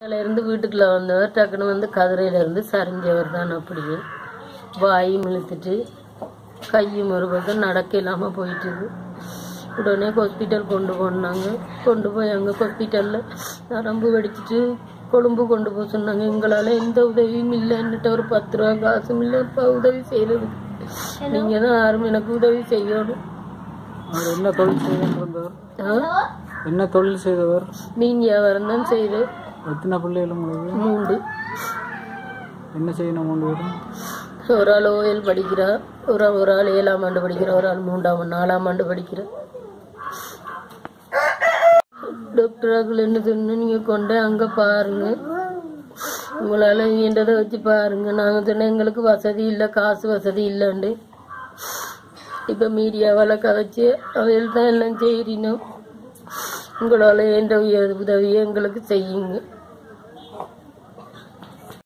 அதுல இருந்து வீட்டுக்குள்ள வந்தவர் டக்குன்னு வந்து கதிரையில இருந்து சரிஞ்சவர் தான் அப்படியே வாயும் இழுத்துட்டு கையும் ஒரு பக்கம் நடக்க இல்லாம போயிட்டுது உடனே ஹாஸ்பிட்டல் கொண்டு போனாங்க கொண்டு போய் அங்கே ஹாஸ்பிட்டலில் நரம்பு வெடிச்சிட்டு கொழும்பு கொண்டு போக சொன்னாங்க எங்களால் எந்த உதவியும் இல்லைன்னுட்டு ஒரு பத்து ரூபா காசும் இல்லை இப்போ உதவி செய்யறதுக்கு நீங்கள் தான் யாரும் எனக்கு உதவி செய்யணும் அவர் என்ன தொழில் செய்திருந்தவர் ஆ? என்ன தொழில் செய்தவர் மீன் வியாபாரம் தான் செய்கிறேன் எத்தனை பிள்ளைகளும் உங்களுக்கு மூண்டு என்ன செய்யணும் மூணு பேரும் ஒரு ஆள் ஓயல் படிக்கிறா ஒரு ஆள் ஒரு ஆள் ஏழாம் ஆண்டு படிக்கிறா ஒரு ஆள் மூன்றாம் ஆண்டு, நாலாம் ஆண்டு படிக்கிறா டாக்டராக்கள் என்ன சொன்னு நீங்க கொண்டு அங்க பாருங்க உங்களால வேண்டதை வச்சு பாருங்க நாங்க சொன்ன எங்களுக்கு வசதி இல்லை காசு வசதி இல்லைண்டு இப்ப மீடியாவால் கதைச்சு அவையில் தான் எல்லாம் செய்யணும் உங்களால என்ற உதவியை எங்களுக்கு செய்யுங்க